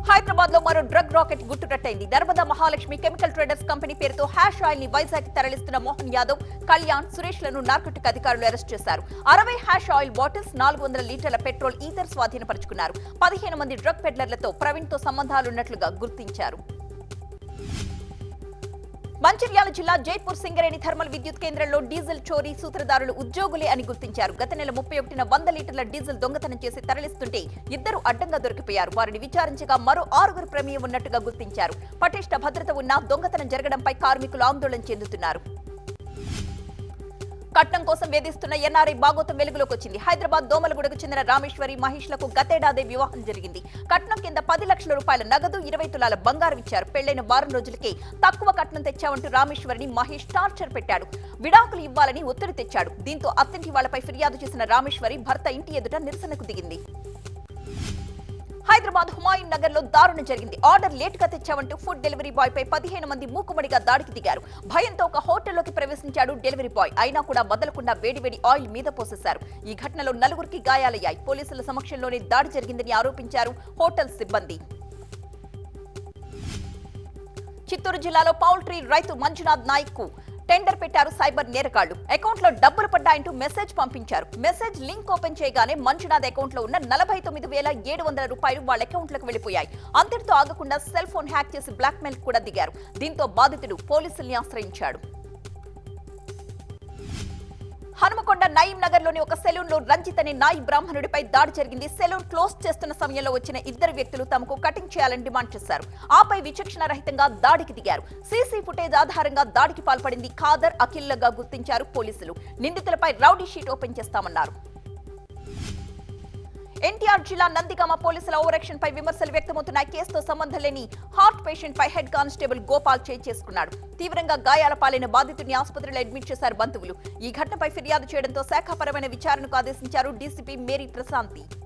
హైదరాబాద్ లో మరో drug racket గుట్టురట్టయింది Narmada Mahalakshmi chemical traders company పేరుతో హ్యాష్ ఆయిల్ ని వైజాగ్ తరలిస్తున్న మోహన్ యాదవ్ కళ్యాణ్ సురేష్ లను నార్కోటిక్ అధికారులు అరెస్ట్ చేశారు అరవై హ్యాష్ ఆయిల్ బాటిల్స్ నాలుగు వందల లీటర్ల పెట్రోల్ ఈథర్ స్వాధీనపరుచుకున్నారు పదిహేను మంది డ్రగ్ పెడ్లర్లతో ప్రవీణ్ తో సంబంధాలున్నట్లుగా గుర్తించారు మంచిర్యాల జిల్లా జైపూర్ సింగరేణి థర్మల్ విద్యుత్ కేంద్రంలో డీజిల్ చోరీ సూత్రధారులు ఉద్యోగులే అని గుర్తించారు గత నెల ముప్పై ఒకటిన వంద లీటర్ల డీజిల్ దొంగతనం చేసి తరలిస్తుంటే ఇద్దరు అడ్డంగా దొరికిపోయారు వారిని విచారించగా మరో ఆరుగురు ప్రమేయం ఉన్నట్టుగా గుర్తించారు పటిష్ట భద్రత ఉన్న దొంగతనం జరగడంపై కార్మికులు ఆందోళన చెందుతున్నారు కట్నం కోసం వేధిస్తున్న ఎన్ఆర్ఐ బాగోతం వెలుగులోకి వచ్చింది హైదరాబాద్ దోమలగూడకు చెందిన రామేశ్వరి మహేష్లకు గతేడాదే వివాహం జరిగింది కట్నం కింద పది లక్షల రూపాయల నగదు ఇరవై తులాల బంగారం ఇచ్చారు పెళ్లైన వారం రోజులకే తక్కువ కట్నం తెచ్చావంటూ రామేశ్వరిని మహేష్ టార్చర్ పెట్టాడు విడాకులు ఇవ్వాలని ఒత్తిడి తెచ్చాడు దీంతో అత్తింటి వాళ్లపై ఫిర్యాదు చేసిన రామేశ్వరి భర్త ఇంటి ఎదుట నిరసనకు దిగింది హైదరాబాద్ హుమాయూన్ నగర్ లో దారుణం జరిగింది ఆర్డర్ లేట్ గా తెచ్చావంటూ ఫుడ్ డెలివరీ బాయ్ పై పదిహేను మంది మూకుమ్మడిగా దాడికి దిగారు భయంతో ఒక హోటల్లోకి ప్రవేశించాడు డెలివరీ బాయ్ అయినా కూడా వదలకుండా వేడివేడి ఆయిల్ మీద పోసేశారు ఈ ఘటనలో నలుగురికి గాయాలయ్యాయి పోలీసుల సమక్షంలోనే దాడి జరిగిందని ఆరోపించారు హోటల్ సిబ్బంది చిత్తూరు జిల్లాలో పౌల్ట్రీ రైతు మంజునాథ్ నాయక్ కు టెండర్ పెట్టారు సైబర్ నేరగాళ్లు అకౌంట్ లో డబ్బులు పడ్డాయంటూ మెసేజ్ పంపించారు మెసేజ్ లింక్ ఓపెన్ చేయగానే మంజునాథ్ అకౌంట్ లో ఉన్న నలభై తొమ్మిది వేల ఏడు వందల రూపాయలు వాళ్ళ అకౌంట్ లకు వెళ్లిపోయాయి అంతటితో ఆగకుండా సెల్ ఫోన్ హ్యాక్ చేసి బ్లాక్ మెయిల్ కూడా దిగారు దీంతో బాధితుడు పోలీసుల్ని ఆశ్రయించాడు హనుమకొండ నయీం నగర్ లోని ఒక సెలూన్ లో రంజిత్ అనే నాయి బ్రాహ్మణుడిపై దాడి జరిగింది సెలూన్ క్లోజ్ చేస్తున్న సమయంలో వచ్చిన ఇద్దరు వ్యక్తులు తమకు కటింగ్ చేయాలని డిమాండ్ చేశారు ఆపై విచక్షణ రహితంగా దాడికి దిగారు సీసీ ఫుటేజ్ ఆధారంగా దాడికి పాల్పడింది ఖాదర్ అఖిల్లగా గుర్తించారు పోలీసులు నిందితులపై రౌడీ షీట్ ఓపెన్ చేస్తామన్నారు ఎన్టీఆర్ జిల్లా నందిగామ పోలీసుల ఓవరాక్షన్ పై విమర్శలు వ్యక్తమవుతున్నాయి కేసుతో సంబంధం లేని హార్ట్ పేషెంట్ పై హెడ్ కానిస్టేబుల్ గోపాల్ చేయి చేసుకున్నాడు తీవ్రంగా గాయాల పాలైన బాధితుడిని ఆసుపత్రిలో అడ్మిట్ చేశారు బంధువులు ఈ ఘటనపై ఫిర్యాదు చేయడంతో శాఖాపరమైన విచారణకు ఆదేశించారు డీసీపీ మేరీ ప్రశాంతి